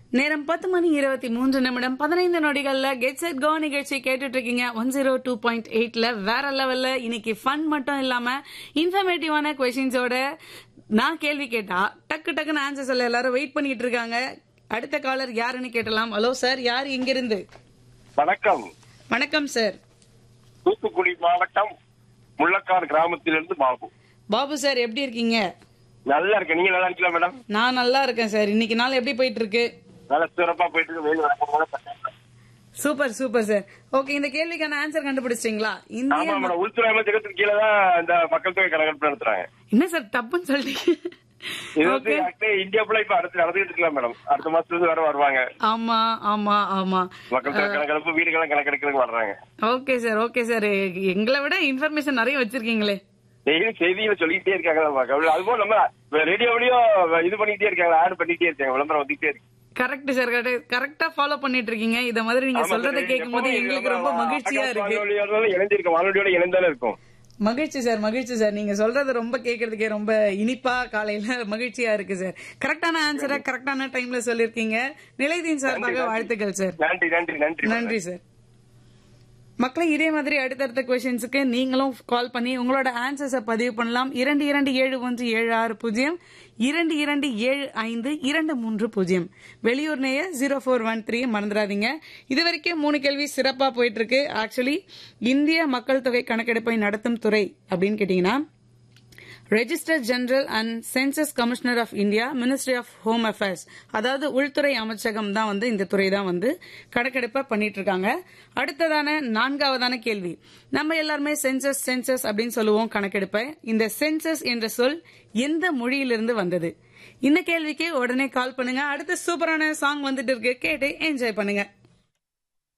நேரம் பத்து மணி இருபத்தி மூன்று நிமிடம் பதினைந்து நொடிகள்ல கெட் செட் கோ நிகழ்ச்சி கேட்டுட்டு இருக்கீங்க ஒன் ஜீரோ டூ பாயிண்ட் எயிட்ல வேற லெவல்ல இன்னைக்கு ஃபன் மட்டும் இல்லாம இன்ஃபர்மேட்டிவான கொஸ்டின்ஸோட நான் கேள்வி கேட்டா டக்கு டக்குன்னு ஆன்சர் சொல்ல எல்லாரும் வெயிட் பண்ணிட்டு இருக்காங்க அடுத்த காலர் யாருன்னு கேட்டலாம் ஹலோ சார் யார் இங்கிருந்து வணக்கம் வணக்கம் சார் தூத்துக்குடி மாவட்டம் முள்ளக்காடு கிராமத்திலிருந்து பாபு பாபு சார் எப்படி இருக்கீங்க நல்லா இருக்கேன் நீங்க நல்லா இருக்கீங்களா மேடம் நான் நல்லா இருக்கேன் சார் இன்னைக்கு நாள் எப்படி போயிட்டு இருக்கு நல்லா சிறப்பா போயிட்டு இருக்கு வெயில் வழக்கமான பட்டம். சூப்பர் சூப்பர் சார் ஓகே இந்த கேள்விக்கான ஆன்சர் கண்டுபிடிச்சிட்டீங்களா ஆமா இந்திய மேடம் உள்துறை அமைச்சகத்துக்கு கீழே தான் இந்த மக்கள் தொகை கணக்கெடுப்பு நடத்துறாங்க என்ன சார் தப்புன்னு சொல்லிட்டீங்க இது வந்து ஓகே actually இந்தியா ஃபுல்லா இப்ப அடுத்து நடந்துகிட்டு இருக்கலாம் மேடம் அடுத்த மாசத்துல இருந்து வேற வருவாங்க ஆமா ஆமா ஆமா மக்கள் தொகை கணக்கெடுப்பு வீடுகளை கணக்கெடுக்கிறதுக்கு வர்றாங்க ஓகே சார் ஓகே சார் எங்களை விட இன்ஃபர்மேஷன் நிறைய வச்சிருக்கீங்களே டெய்லி செய்தியில சொல்லிட்டே இருக்காங்க அதுபோல நம்ம ரேடியோவிலயும் இது பண்ணிட்டே இருக்காங்க ஆட் பண்ணிட்டே இருக்காங்க விளம்பரம் வந்துட்டே இருக்கு கரெக்ட் சார் கரெக்டா ஃபாலோ பண்ணிட்டு இருக்கீங்க இத மாதிரி நீங்க ஆமா சொல்றத சார், கேட்கும் போது எப்பவுமே எங்களுக்கு ரொம்ப நம்ம மகிழ்ச்சியா இருக்கு வானொலியோட இணைஞ்சிருக்கோம் வானொலியோட இணைந்தாலும் இருக்கும் மகிழ்ச்சி சார் மகிழ்ச்சி சார் நீங்க சொல்றது ரொம்ப கேக்குறதுக்கே ரொம்ப இனிப்பா காலையில மகிழ்ச்சியா இருக்கு சார் கரெக்டான ஆன்சரை கரெக்டான டைம்ல சொல்லிருக்கீங்க நிலையத்தின் சார்பாக வாழ்த்துக்கள் சார் நன்றி நன்றி நன்றி நன்றி சார் மக்களை இதே மாதிரி அடுத்தடுத்த கொஸ்டின்ஸுக்கு நீங்களும் கால் பண்ணி உங்களோட ஆன்சர்ஸை பதிவு பண்ணலாம் இரண்டு இரண்டு ஏழு ஒன்று ஏழு ஆறு பூஜ்ஜியம் இரண்டு இரண்டு ஏழு ஐந்து இரண்டு மூன்று பூஜ்ஜியம் வெளியூர் நேய ஜீரோ ஃபோர் ஒன் த்ரீ மறந்துடாதீங்க இது வரைக்கும் மூணு கேள்வி சிறப்பா போயிட்டு இருக்கு ஆக்சுவலி இந்திய மக்கள் தொகை கணக்கெடுப்பை நடத்தும் துறை அப்படின்னு கேட்டீங்கன்னா register general and census commissioner of India ministry of home affairs அதாவது உள்துறை அமைச்சகம் தான் வந்து இந்த துறை தான் வந்து கணக்கெடுப்பை பண்ணிட்டு இருக்காங்க அடுத்ததான நான்காவதான கேள்வி நம்ம எல்லாருமே சென்சஸ் சென்சஸ் அப்படின்னு சொல்லுவோம் கணக்கெடுப்பை இந்த சென்சஸ் என்ற சொல் எந்த மொழியிலிருந்து வந்தது இந்த கேள்விக்கு உடனே கால் பண்ணுங்க அடுத்த சூப்பரான சாங் வந்துட்டு இருக்கு கேட்டு என்ஜாய் பண்ணுங்க